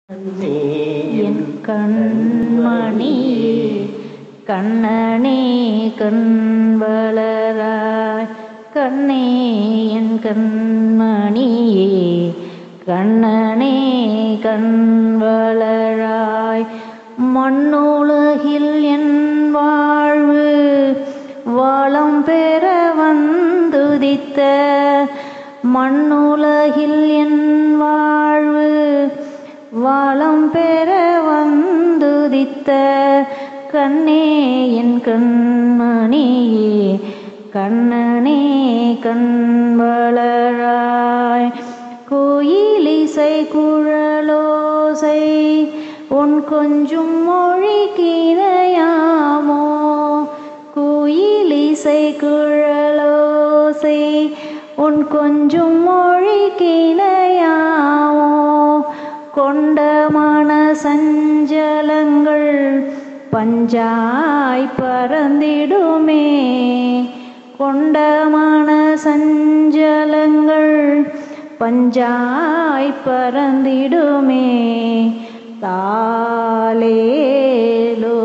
என் கண்மணியே கண்ணனே கண் வளராய் கண்ணே என் கண்மணியே கண்ணனே கண் வளராய் மண்ணுலகில் என் வாழ்வு வளம் பெற வந்துதித்த மண்ணுலகில் என் வாழ்வு வளம் பெற வந்துதித்த கண்ணே என் கண்மணியே கண்ணனே கண் வளராய் கோயிலிசை குழலோசை உன் கொஞ்சும் மொழி கீரையாமோ குயிலிசை குழலோசை உன் கொஞ்சும் மொழி கீழையாமோ கொண்ட மன சஞ்சலங்கள் பஞ்சாய் பறந்திடுமே கொண்ட மன சஞ்சலங்கள் பஞ்சாய் பறந்திடுமே தாலேலோ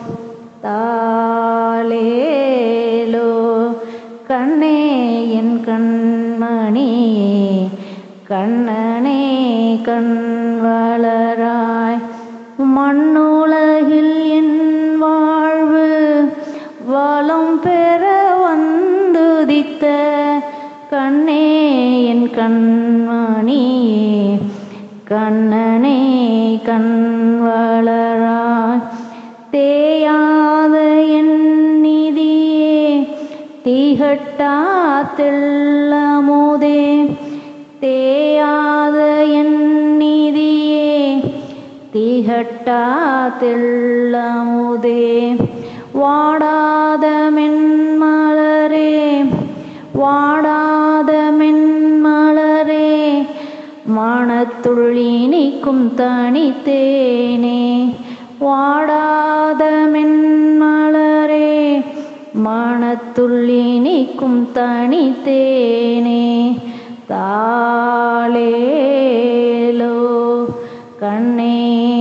தாலேலோ கண்ணே என் கண்மணியே கண்ணனே கண் வளராய் மண்ணுலகில் என் வாழ்வு வளம் பெற வந்துதித்த கண்ணே என் கண்மணியே கண்ணனே கண் வளராய் தேயாத என் நிதியே தீகட்டா தெள்ளமுதே தேயாத என் நிதியே தீகட்டா தெள்ளமுதே வாடாத மென்மலரே வாடாத மென்மலரே வானத்துள்ளி நீக்கும் தனித்தேனே வாடாத மென்மலரே மானத்துள்ளி நீக்கும் தனித்தேனே தாளேலோ கண்ணே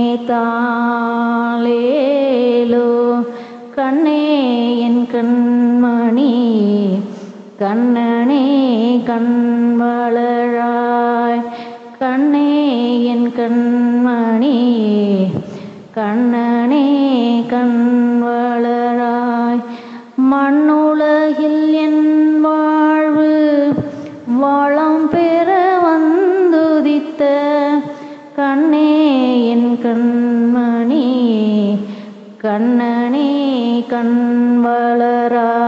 தாளேலோ கண்ணே என் கண்மணி கண்ணனே கண் வளராய் கண்ணே என் கண்மணி கண்ணனே கண் வளராய் மண்ணுலகில் என் வாழ்வு வளம் பெற வந்துதித்த கண்ணே என் கண்மணி கண்ணனே கண் வளராய்